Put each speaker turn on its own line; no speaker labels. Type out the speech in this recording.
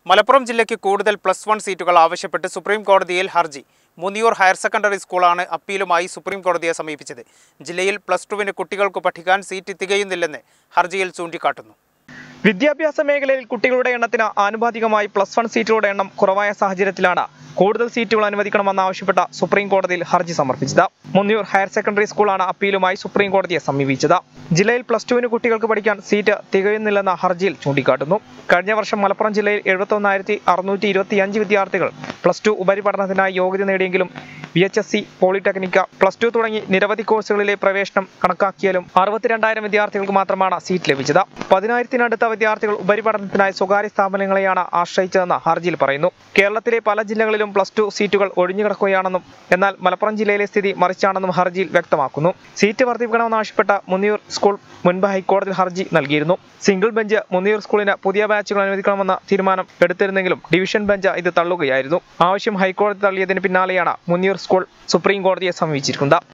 മലപ്പുറം ജില്ലയ്ക്ക് കൂടുതൽ plus one സീറ്റുകൾ ആവശ്യപ്പെട്ട് സുപ്രീം കോടതിയിൽ ഹർജി മുനിയൂർ ഹയർ സെക്കൻഡറി സ്കൂളാണ് അപ്പീലുമായി സുപ്രീം കോടതിയെ സമീപിച്ചത് ജില്ലയിൽ പ്ലസ് ടുവിന് കുട്ടികൾക്ക് പഠിക്കാൻ സീറ്റ് തികയുന്നില്ലെന്ന് ഹർജിയിൽ ചൂണ്ടിക്കാട്ടുന്നു
വിദ്യാഭ്യാസ മേഖലയിൽ കുട്ടികളുടെ എണ്ണത്തിന് ആനുപാതികമായി പ്ലസ് വൺ സീറ്റുകളുടെ എണ്ണം കുറവായ സാഹചര്യത്തിലാണ് കൂടുതൽ സീറ്റുകൾ അനുവദിക്കണമെന്നാവശ്യപ്പെട്ട സുപ്രീം കോടതിയിൽ ഹർജി സമർപ്പിച്ചത് മുന്നിയൂർ ഹയർ സെക്കൻഡറി സ്കൂളാണ് അപ്പീലുമായി സുപ്രീം കോടതിയെ സമീപിച്ചത് ജില്ലയിൽ പ്ലസ് ടുവിന് കുട്ടികൾക്ക് പഠിക്കാൻ സീറ്റ് തികയുന്നില്ലെന്ന ഹർജിയിൽ ചൂണ്ടിക്കാട്ടുന്നു കഴിഞ്ഞ വർഷം മലപ്പുറം ജില്ലയിൽ എഴുപത്തൊന്നായിരത്തി അറുന്നൂറ്റി ഇരുപത്തിയഞ്ച് വിദ്യാർത്ഥികൾ പ്ലസ് ടു ഉപരിപഠനത്തിനായി യോഗ്യത നേടിയെങ്കിലും ബി എച്ച് എസ് സി പോളിടെക്നിക്ക പ്ലസ് ടു തുടങ്ങി നിരവധി കോഴ്സുകളിലെ പ്രവേശനം കണക്കാക്കിയാലും അറുപത്തിരണ്ടായിരം വിദ്യാർത്ഥികൾക്ക് മാത്രമാണ് സീറ്റ് ലഭിച്ചത് പതിനായിരത്തിനടുത്ത വിദ്യാർത്ഥികൾ ഉപരിപഠനത്തിനായി സ്വകാര്യ സ്ഥാപനങ്ങളെയാണ് ആശ്രയിച്ചതെന്ന് ഹർജിയിൽ പറയുന്നു കേരളത്തിലെ പല ജില്ലകളിലും പ്ലസ് ടു സീറ്റുകൾ ഒഴിഞ്ഞുകിടക്കുകയാണെന്നും എന്നാൽ മലപ്പുറം ജില്ലയിലെ സ്ഥിതി മറിച്ചാണെന്നും ഹർജിയിൽ വ്യക്തമാക്കുന്നു സീറ്റ് വർദ്ധിപ്പിക്കണമെന്നാവശ്യപ്പെട്ട മുന്നിയൂർ സ്കൂൾ മുൻപ് ഹൈക്കോടതിയിൽ ഹർജി നൽകിയിരുന്നു സിംഗിൾ ബെഞ്ച് മുന്നിയൂർ സ്കൂളിന് പുതിയ ബാച്ചുകൾ അനുവദിക്കണമെന്ന തീരുമാനം എടുത്തിരുന്നെങ്കിലും ഡിവിഷൻ ബെഞ്ച് ഇത് തള്ളുകയായിരുന്നു ആവശ്യം ഹൈക്കോടതി തള്ളിയതിന് പിന്നാലെയാണ് മുന്നിയൂർ സ്കൂൾ സുപ്രീം കോടതിയെ സമീപിച്ചിരിക്കുന്നത്